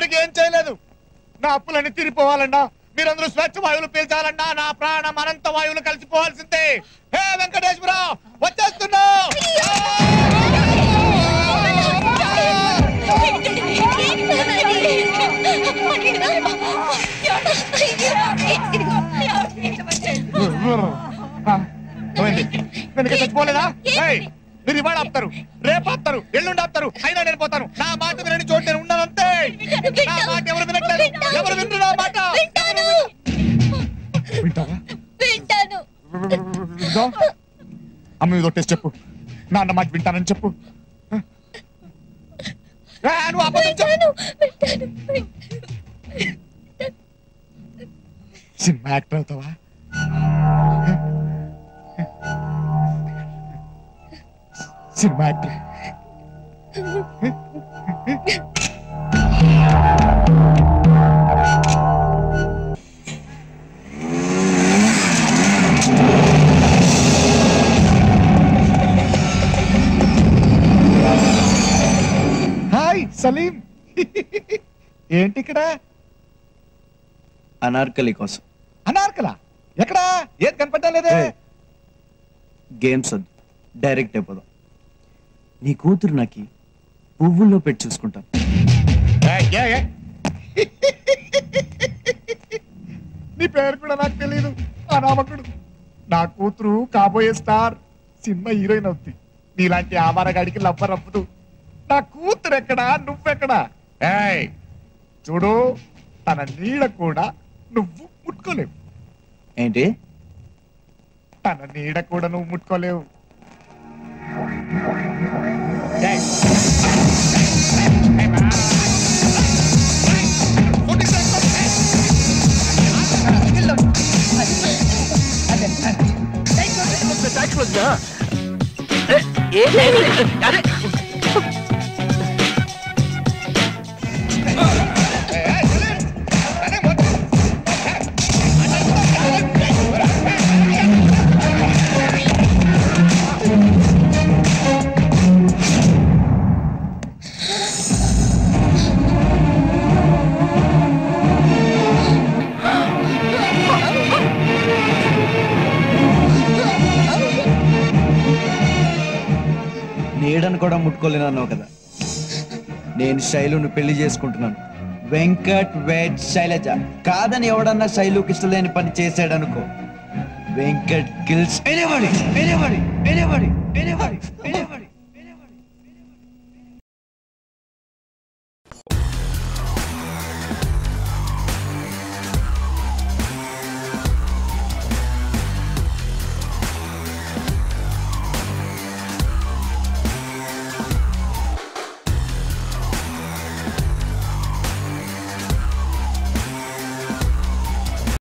ఎవరికి ఏం చేయలేదు నా అప్పులన్నీ తీరిపోవాలన్నా మీరందరూ స్వచ్ఛ వాయువులు పీల్చాలన్నా నా ప్రాణం అనంత వాయువులు కలిసిపోవాల్సిందే హే వెంకటేశ్వర వచ్చేస్తున్నా ఆ, ఏమైంది? నేను ఇంకా చచ్చిపోలేదా ఏయ్, మీరు ఇవాళ ఆపుతారు రేపు ఆపుతారు ఎల్లుండి ఆపుతారు అయినా నేను పోతాను నా మాట వినని చోటు నేను ఉన్నాను అంతే నా మాట ఎవరు వినట్లేదు ఎవరు వింటారు నా మాట వింటావా వింటాను ఇదో, అమ్మ మీద ఒట్టేసి చెప్పు నాన్న మాట వింటానని చెప్పు ఏ, నువ్వు అబద్ధం చెప్పు. వింటాను వింటాను సినిమా యాక్టర్ అవుతావా సినిమా యాక్టర్ హాయ్ సలీం ఏంటి ఇక్కడ అనార్కలి కోసం అనార్కలా ఎక్కడా ఏది కనపడటం లేదే ఏయ్. గేమ్స్ వద్దు డైరెక్ట్ అయిపోదాం నీ కూతురు నాకి పువ్వుల్లో పెట్టి చూసుకుంటాను ఏయ్, ఏయ్, ఏయ్. నీ పేరు కూడా నాకు తెలియదు అనామకుడు నా కూతురు కాబోయే స్టార్ సినిమా హీరోయిన్ అవుద్ది నీలాంటి ఆవారగాడికి లవ్వ రప్పదు నా కూతురు ఎక్కడా నువ్వెక్కడా ఏయ్ చూడు తన నీడ కూడా నువ్వు ముట్టుకోలేవు ఏంటి తన నీడ కూడా నువ్వు ముట్టుకోలేవు ఏయ్. ఏయ్, బా. నీడను కూడా ముట్టుకోలేనన్నావు కదా నేను శైలుని పెళ్లి చేసుకుంటున్నాను వెంకట్ వెడ్ శైలజ కాదని ఎవడన్నా శైలుకి ఇష్టలేని పని చేశాడనుకో Venkat kills anybody anybody anybody anybody anybody